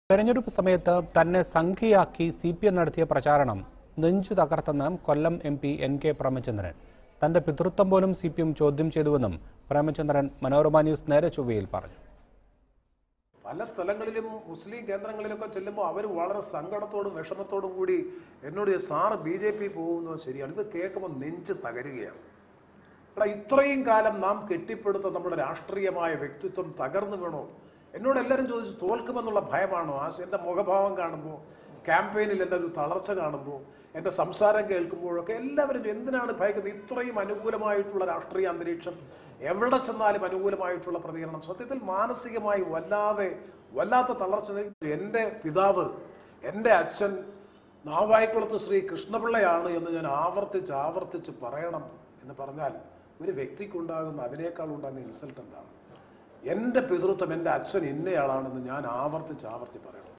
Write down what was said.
തെരഞ്ഞെടുപ്പ് സമയത്ത് തന്നെ സംഖ്യയാക്കി സി പി എം നടത്തിയ പ്രചാരണം നെഞ്ചു തകർത്തെന്ന് Kollam M P N K Premachandran തന്റെ പിതൃത്വം പോലും സി പി എം ചോദ്യം ചെയ്തുവെന്നും പ്രേമചന്ദ്രൻ മനോരമ ന്യൂസ് നേരെ ചൊവ്വയിൽ പറഞ്ഞു പല സ്ഥലങ്ങളിലും മുസ്ലിം കേന്ദ്രങ്ങളിലൊക്കെ ചെല്ലുമ്പോൾ അവർ വളരെ സങ്കടത്തോടും വിഷമത്തോടും കൂടി എന്നോട് സാറ് ബി ജെ പി പോകുന്നത് ശരിയാണ് ഇത് കേൾക്കുമ്പോൾ നെഞ്ച് തകരുകയാണ് എടാ ഇത്രയും കാലം നാം കെട്ടിപ്പടുത്ത നമ്മുടെ രാഷ്ട്രീയമായ വ്യക്തിത്വം തകർന്നു വീണോ എന്നോട് എല്ലാവരും ചോദിച്ചു തോൽക്കുമെന്നുള്ള ഭയമാണോ ആ എൻ്റെ മുഖഭാവം കാണുമ്പോൾ ക്യാമ്പയിനിൽ എൻ്റെ ഒരു തളർച്ച കാണുമ്പോൾ എൻ്റെ സംസാരം കേൾക്കുമ്പോഴൊക്കെ എല്ലാവരും ചോ- എന്തിനാണ് ഭയക്കുന്നത് ഇത്രയും അനുകൂലമായിട്ടുള്ള രാഷ്ട്രീയ അന്തരീക്ഷം എവിടെ ചെന്നാലും അനുകൂലമായിട്ടുള്ള പ്രതികരണം സത്യത്തിൽ മാനസികമായി വല്ലാതെ വല്ലാത്ത തളർച്ച നേരി- എൻ്റെ പിതാവ് എൻ്റെ അച്ഛൻ നാവായിക്കുളത്ത് ശ്രീ കൃഷ്ണപിള്ളയാണ് എന്ന് ഞാൻ ആവർത്തിച്ച് ആവർത്തിച്ച് പറയണം എന്ന് പറഞ്ഞാൽ ഒരു വ്യക്തിക്കുണ്ടാകുന്ന അതിനേക്കാൾ ഉണ്ടാകുന്ന ഇൻസൾട്ട് എന്താണ് എൻ്റെ പിതൃത്വം എൻ്റെ അച്ഛൻ ഇന്നയാളാണെന്ന് ഞാൻ ആവർത്തിച്ച് ആവർത്തി പറയണം